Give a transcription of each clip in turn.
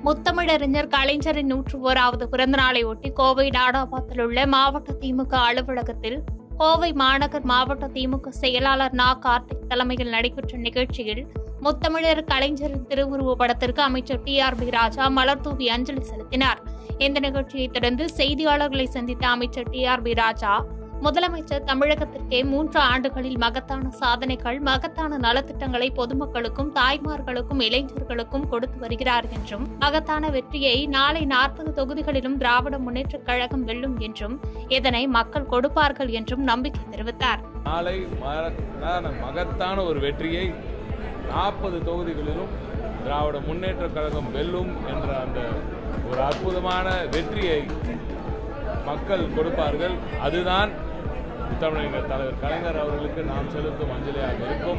முத்தமிழறிஞர் கலைஞரின் நூற்று ஓராவது பிறந்த நாளை ஒட்டி கோவை நாடாபாத்தில் உள்ள மாவட்ட திமுக அலுவலகத்தில் கோவை மாநகர் மாவட்ட திமுக செயலாளர் நா கார்த்திக் தலைமையில் நடைபெற்ற நிகழ்ச்சியில் முத்தமிழர் கலைஞரின் திருவுருவ படத்திற்கு அமைச்சர் டி ஆர் பி ராஜா மலர் தூவி அஞ்சலி செலுத்தினார் இந்த நிகழ்ச்சியைத் தொடர்ந்து செய்தியாளர்களை சந்தித்த அமைச்சர் டி ஆர் பி ராஜா முதலமைச்சர் தமிழகத்திற்கே மூன்று ஆண்டுகளில் மகத்தான சாதனைகள் மகத்தான நலத்திட்டங்களை பொதுமக்களுக்கும் தாய்மார்களுக்கும் இளைஞர்களுக்கும் கொடுத்து வருகிறார் என்றும் மகத்தான வெற்றியை நாளை நாற்பது தொகுதிகளிலும் திராவிட முன்னேற்றக் கழகம் வெல்லும் என்றும் இதனை மக்கள் கொடுப்பார்கள் என்றும் நம்பிக்கை தெரிவித்தார் நாளை மகத்தான மகத்தான ஒரு வெற்றியை நாற்பது தொகுதிகளிலும் திராவிட முன்னேற்றக் கழகம் வெல்லும் என்ற அந்த ஒரு அற்புதமான வெற்றியை மக்கள் கொடுப்பார்கள் அதுதான் தமிழக தலைவர் கலைஞர் அவர்களுக்கு நாம் செலுத்தும் அஞ்சலியாக இருக்கும்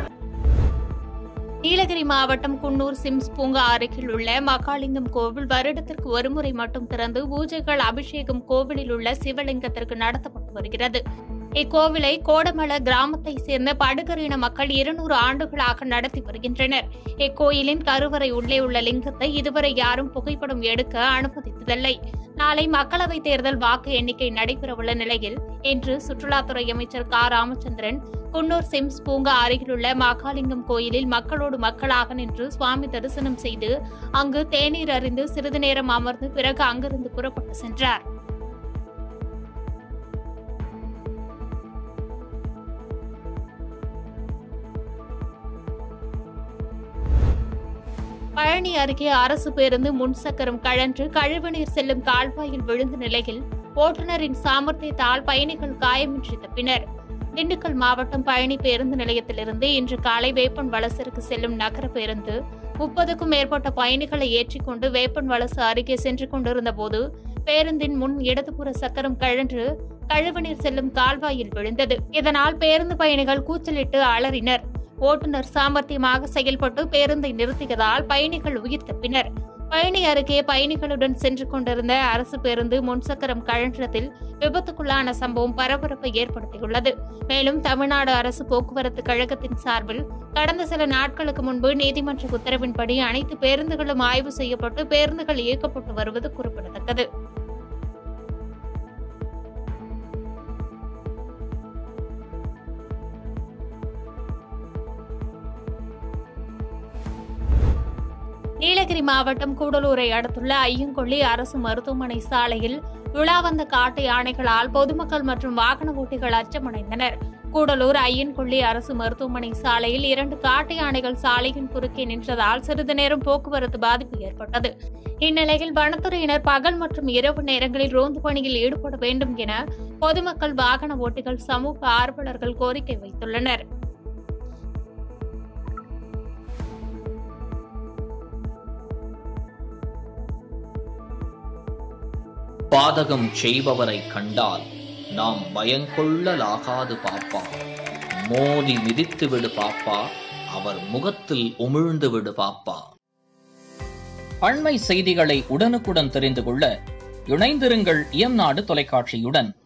நீலகிரி மாவட்டம் குன்னூர் சிம்ஸ் பூங்கா அருகில் உள்ள மகாலிங்கம் கோவில் வருடத்திற்கு ஒருமுறை மட்டும் திறந்து பூஜைகள் அபிஷேகம் கோவிலில் உள்ள சிவலிங்கத்திற்கு நடத்தப்பட்டு வருகிறது இக்கோவிலை கோடமல கிராமத்தை சேர்ந்த படுகரின மக்கள் இருநூறு ஆண்டுகளாக நடத்தி வருகின்றனர் இக்கோயிலின் கருவறை உள்ளே உள்ள லிங்கத்தை இதுவரை யாரும் புகைப்படம் எடுக்க அனுமதித்ததில்லை நாளை மக்களவைத் தேர்தல் வாக்கு எண்ணிக்கை நடைபெறவுள்ள நிலையில் இன்று சுற்றுலாத்துறை அமைச்சர் க ராமச்சந்திரன் குன்னூர் சிம்ஸ் பூங்கா அருகிலுள்ள மகாலிங்கம் கோயிலில் மக்களோடு மக்களாக நின்று சுவாமி தரிசனம் செய்து அங்கு தேநீர் அறிந்து சிறிது நேரம் அமர்ந்து பிறகு அங்கிருந்து புறப்பட்டு சென்றார் பழனி அருகே அரசு பேருந்து முன்சக்கரம் கழன்று கழிவுநீர் செல்லும் கால்வாயில் விழுந்த நிலையில் ஓட்டுநரின் சாமர்த்தியத்தால் பயணிகள் காயமின்றி தப்பினர் திண்டுக்கல் மாவட்டம் பழனி பேருந்து நிலையத்திலிருந்து இன்று காலை வேப்பன் வலசருக்கு செல்லும் நகர பேருந்து முப்பதுக்கும் மேற்பட்ட பயணிகளை ஏற்றிக்கொண்டு வேப்பன் வலசு அருகே சென்று கொண்டிருந்த போது பேருந்தின் முன் இடதுபுற சக்கரம் கழன்று கழிவுநீர் செல்லும் கால்வாயில் விழுந்தது இதனால் பேருந்து பயணிகள் கூச்சலிட்டு அலறினர் ஓட்டுநர் சாமர்த்தியமாக செயல்பட்டு பேருந்தை நிறுத்தியதால் பயணிகள் உயிர் தப்பினர் பழனி அருகே பயணிகளுடன் சென்று கொண்டிருந்த அரசு பேருந்து முன்சக்கரம் கழன்றதில் விபத்துக்குள்ளான சம்பவம் பரபரப்பை ஏற்படுத்தியுள்ளது மேலும் தமிழ்நாடு அரசு போக்குவரத்து கழகத்தின் சார்பில் கடந்த சில நாட்களுக்கு முன்பு நீதிமன்ற உத்தரவின்படி அனைத்து பேருந்துகளும் ஆய்வு செய்யப்பட்டு பேருந்துகள் இயக்கப்பட்டு வருவது குறிப்பிடத்தக்கது நீலகிரி மாவட்டம் கூடலூரை அடுத்துள்ள ஐயங்கொள்ளி அரசு மருத்துவமனை சாலையில் விழா வந்த காட்டு யானைகளால் பொதுமக்கள் மற்றும் வாகன ஓட்டிகள் அச்சமடைந்தனர் கூடலூர் ஐயன்கொள்ளி அரசு மருத்துவமனை சாலையில் இரண்டு காட்டு யானைகள் சாலையின் குறுக்கே நின்றதால் சிறிது நேரம் போக்குவரத்து பாதிப்பு ஏற்பட்டது இந்நிலையில் வனத்துறையினர் பகல் மற்றும் இரவு நேரங்களில் ரோந்து பணியில் ஈடுபட வேண்டும் என பொதுமக்கள் வாகன ஓட்டிகள் சமூக ஆர்வலர்கள் கோரிக்கை வைத்துள்ளனர் பாதகம் செய்பவரை கண்டால் நாம் பயங்கொள்ளலாகாது பாப்பா மோதி மிதித்து விடு பாப்பா அவர் முகத்தில் உமிழ்ந்து விடு பாப்பா அண்மை செய்திகளை உடனுக்குடன் தெரிந்து கொள்ள இணைந்திருங்கள் இயம்நாடு தொலைக்காட்சியுடன்